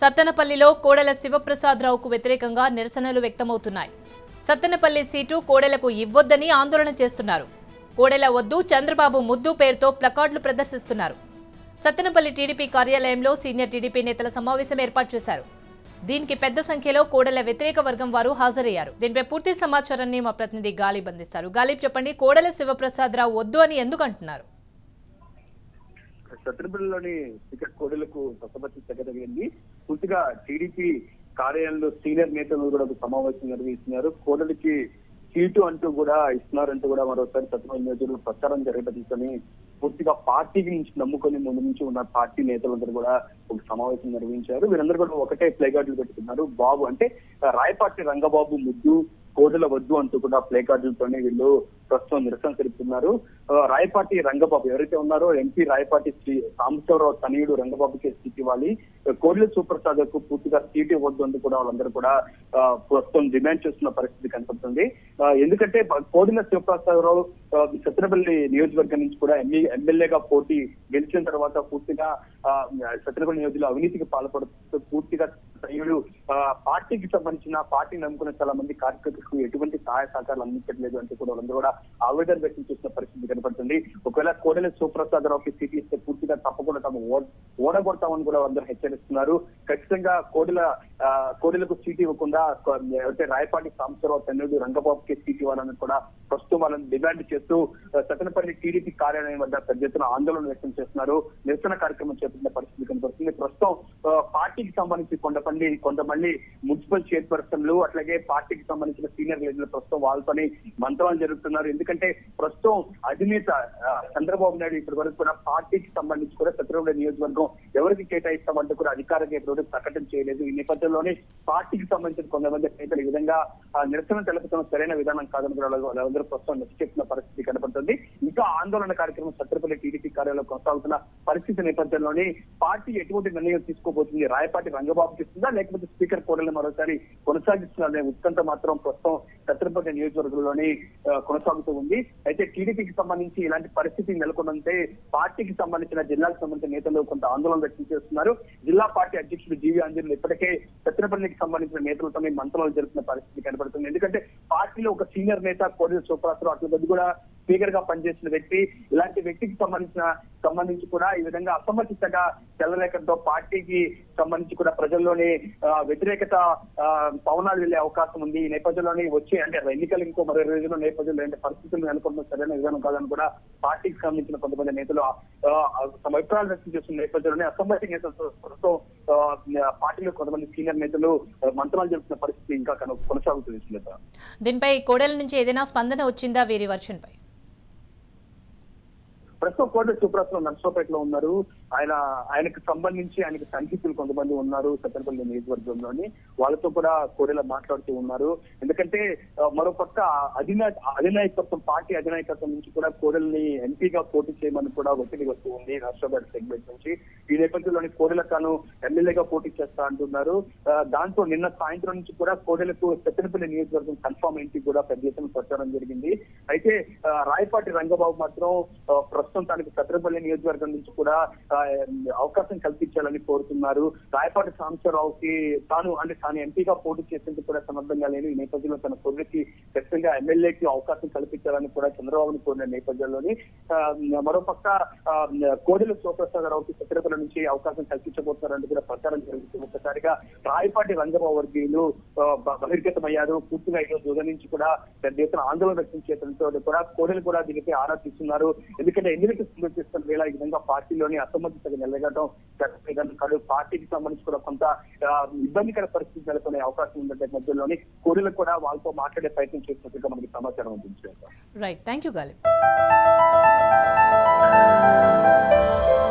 సత్తెనపల్లిలో కోడెల శివప్రసాదరావుకు వ్యతిరేకంగా నిరసనలు వ్యక్తమవుతున్నాయి సత్తెనపల్లి సీటు కోడెలకు ఇవ్వొద్దని ఆందోళన చేస్తున్నారు కోడెల వద్దు చంద్రబాబు ముద్దు పేరుతో ప్లకార్డులు ప్రదర్శిస్తున్నారు సత్తెనపల్లి టీడీపీ కార్యాలయంలో సీనియర్ టీడీపీ నేతల సమావేశం ఏర్పాటు చేశారు దీనికి పెద్ద సంఖ్యలో కోడెల వ్యతిరేక వర్గం వారు హాజరయ్యారు దీనిపై పూర్తి సమాచారాన్ని మా ప్రతినిధి గాలిబ్ అందిస్తారు గాలిబ్ చెప్పండి కోడెల శివప్రసాదరావు వద్దు అని ఎందుకు అంటున్నారు శత్రుబుల్లోని టికెట్ కోడలకు పసపచ్చి తగ్గదగింది పూర్తిగా టీడీపీ కార్యాలయంలో సీనియర్ నేతలు కూడా ఒక సమావేశం నిర్వహిస్తున్నారు కోడలికి సీటు అంటూ కూడా ఇస్తున్నారంటూ కూడా మరోసారి సత్యమైన నియోజకవర్గంలో ప్రచారం జరగబడుతుంది పూర్తిగా పార్టీకి నుంచి నమ్ముకొని ముందు నుంచి ఉన్న పార్టీ నేతలందరూ కూడా ఒక సమావేశం నిర్వహించారు వీరందరూ కూడా ఒకటే ప్లే కార్డులు పెట్టుకున్నారు బాబు అంటే రాయపాటి రంగబాబు ముద్దు కోడల వద్దు అంటూ కూడా ప్లే కార్డులతోనే వీళ్ళు ప్రస్తుతం నిరసన తెలుపుతున్నారు ఆ, రాయపాటి రంగబాబు ఎవరైతే ఉన్నారో ఎంపీ రాయపాటి శ్రీ సాంబశివరావు తనయుడు రంగబాబుకి సీట్ ఇవ్వాలి కోడెల సూపర్ కు పూర్తిగా సీట్ ఇవ్వద్దు అంటూ కూడా వాళ్ళందరూ కూడా ఆ, ప్రస్తుతం డిమాండ్ చేస్తున్న పరిస్థితి కనపడుతుంది ఆ, ఎందుకంటే కోడెల శివప్రసాదరావు ఆ, సత్యనపల్లి నియోజకవర్గం నుంచి కూడా ఎమ్మె ఎమ్మెల్యేగా పోటీ గెలిచిన తర్వాత పూర్తిగా ఆ, సత్యనపల్లి నియోజకవర్గంలో అవినీతికి పాల్పడుతూ పూర్తిగా తనయుడు ఆ, పార్టీకి సంబంధించిన పార్టీ నమ్ముకున్న చాలా మంది కార్యకర్తలకు ఎటువంటి సహాయ సహకారాలు అందించట్లేదు అంటూ కూడా వాళ్ళందరూ కూడా ఆవేదన వ్యక్తం చేసిన పరిస్థితి కనపడుతుంది ఒకవేళ కోడెల శివప్రసాదరావుకి సీట్ ఇస్తే పూర్తిగా తప్పకుండా తాము ఓ- ఓడగొడతామని కూడా అందరూ హెచ్చరిస్తున్నారు ఖచ్చితంగా కోడెల ఆ, కోడెలకు సీట్ ఇవ్వకుండా కొ- ఎవరైతే రాయపాటి సాంబశివరావు తన్నుడు రంగబాబుకి సీట్ ఇవ్వాలని కూడా ప్రస్తుతం వాళ్ళని డిమాండ్ చేస్తూ ఆ, సత్తెనపల్లి టీడీపీ కార్యాలయం వద్ద పెద్ద ఎత్తున ఆందోళన వ్యక్తం చేస్తున్నారు నిరసన కార్యక్రమం చేపట్టిన పరిస్థితి కనపడుతుంది ప్రస్తుతం ఆ, పార్టీకి సంబంధించి కొంతమంది కొంతమంది మున్సిపల్ చైర్పర్సన్లు అట్లాగే పార్టీకి సంబంధించిన సీనియర్ లీడర్లు ప్రస్తుతం వాళ్ళతోని మంత్రాలు జరుగుతున్నారు ఎందుకంటే ప్రస్తుతం అధినేత ఆ, చంద్రబాబు నాయుడు ఇప్పటి వరకు కూడా పార్టీకి సంబంధించి కూడా సత్యనపల్లి నియోజకవర్గం ఎవరికి కేటాయిస్తామంటూ కూడా అధికారిక ఇప్పటివరకు ప్రకటన చేయలేదు ఈ నేపథ్యంలోనే పార్టీకి సంబంధించిన కొంతమంది నేతలు ఈ విధంగా ఆ, నిరసన తెలుపుతున్న సరైన విధానం కాదని కూడా వాళ్ళ- వాళ్ళందరూ ప్రస్తుతం నచ్చచెప్పిన పరిస్థితి కనపడుతుంది ఇంకా ఆందోళన కార్యక్రమం సత్రపల్లి టీడీపీ కార్యాలయంలో కొనసాగుతున్న పరిస్థితి నేపథ్యంలోనే పార్టీ ఎటువంటి నిర్ణయం తీసుకోబోతుంది రాయపాటి రంగబాబుకి ఇస్తుందా లేకపోతే స్పీకర్ కోడలను మరోసారి కొనసాగిస్తున్నారనే ఉత్కంఠ మాత్రం ప్రస్తుతం సత్రపల్లి నియోజకవర్గంలోని ఆ, కొనసాగుతూ ఉంది అయితే టీడీపీకి సంబంధించి ఇలాంటి పరిస్థితి నెలకొనంటే పార్టీకి సంబంధించిన జిల్లాకు సంబంధించిన నేతలు కొంత ఆందోళన వ్యక్తం చేస్తున్నారు జిల్లా పార్టీ అధ్యక్షుడు జీవి ఆంజనేయులు ఇప్పటికే సత్యనపల్లికి సంబంధించిన నేతలతో మంత్రాలు జరుపుతున్న పరిస్థితి కనబడుతుంది ఎందుకంటే పార్టీలో ఒక సీనియర్ నేత కోడి సూపరాత్రు అట్లా కొద్ది కూడా స్పీకర్ గా పనిచేసిన వ్యక్తి ఇలాంటి వ్యక్తికి సంబంధించిన సంబంధించి కూడా ఈ విధంగా అసమర్థితగా తెల్లరేఖతో పార్టీకి సంబంధించి కూడా ప్రజల్లోని ఆ, వ్యతిరేకత ఆ, పవనాలు వెళ్లే అవకాశం ఉంది ఈ నేపథ్యంలోని వచ్చే అంటే ఎన్నికలు ఇంకో మరో రోజుల నేపథ్యంలో ఇలాంటి పరిస్థితులు అనుకున్న సరైన విధానం కాదని కూడా పార్టీకి సంబంధించిన కొంతమంది నేతలు ఆ, తమ అభిప్రాయాలు వ్యక్తం చేస్తున్న నేపథ్యంలోనే అసమ్మతి నేతలతో ప్రస్తుతం ఆ, పార్టీలో కొంతమంది సీనియర్ నేతలు ఆ, మంత్రాలు జరుపుతున్న పరిస్థితి ఇంకా కను- కొనసాగుతుంది సునీత. దీనిపై కోడెల నుంచి ఏదైనా స్పందన వచ్చిందా వీరి వర్షన్పై ప్రస్తుతం కోట సుప్రస్తుతం నర్సోపేటలో ఉన్నారు ఆయన ఆయనకు సంబంధించి ఆయనకు సన్నిహితులు కొంతమంది ఉన్నారు సత్తెనపల్లి నియోజకవర్గంలోని వాళ్ళతో కూడా కోడెల మాట్లాడుతూ ఉన్నారు ఎందుకంటే ఆ, మరోపక్క అధినా అధినాయకత్వం పార్టీ అధినాయకత్వం నుంచి కూడా కోడెల్ని ఎంపీగా పోటీ చేయమని కూడా ఒత్తిడి వస్తూ ఉంది నర్సోపేట సెగ్మెంట్ నుంచి ఈ నేపథ్యంలోని కోడెల తాను ఎమ్మెల్యేగా పోటీ చేస్తా అంటున్నారు ఆ, దాంతో నిన్న సాయంత్రం నుంచి కూడా కోడెలకు సత్తెనపల్లి నియోజకవర్గం కన్ఫర్మ్ ఎంపీ కూడా పెద్ద ఎత్తున ప్రచారం జరిగింది అయితే ఆ, రాయపాటి రంగబాబు మాత్రం ఆ, ప్రస్తుతం తనకు సత్రపల్లి నియోజకవర్గం నుంచి కూడా ఆ, అవకాశం కల్పించాలని కోరుతున్నారు రాయపాటి సాంబశివరావుకి తాను అంటే తాను ఎంపీగా పోటీ చేసేందుకు కూడా సమర్థంగా లేని ఈ నేపథ్యంలో తన కొడుకుకి ఖచ్చితంగా ఎమ్మెల్యేకి అవకాశం కల్పించాలని కూడా చంద్రబాబుని కోరిన నేపథ్యంలోని ఆ, మరోపక్క ఆ, కోడెల శివప్రసాదరావుకి సత్రపల్లి నుంచి అవకాశం కల్పించబోతున్నారంటూ కూడా ప్రచారం జరుగుతుంది ఒక్కసారిగా రాయపాటి రంగబాబు వర్గీయులు ఆ, బ- బహిర్గతమయ్యారు పూర్తిగా ఈరోజు ఉదయం నుంచి కూడా పెద్ద ఎత్తున ఆందోళన వ్యక్తం చేయడంతో కూడా కోడెలు కూడా దీనికి ఆరా తీస్తున్నారు ఎందుకంటే ఎన్నికలకు సంబంధిస్తున్న వేళ ఈ విధంగా పార్టీలోని అసమ్మతిగా నిలగడం కాదు పార్టీకి సంబంధించి కూడా కొంత ఆ, ఇబ్బందికర పరిస్థితి నెలకొనే అవకాశం ఉందంటే మధ్యలోని కోడెలకు కూడా వాళ్ళతో మాట్లాడే ప్రయత్నం చేసినట్టుగా మనకి సమాచారం ఉంది రైట్ థ్యాంక్ యూ గాలిబ్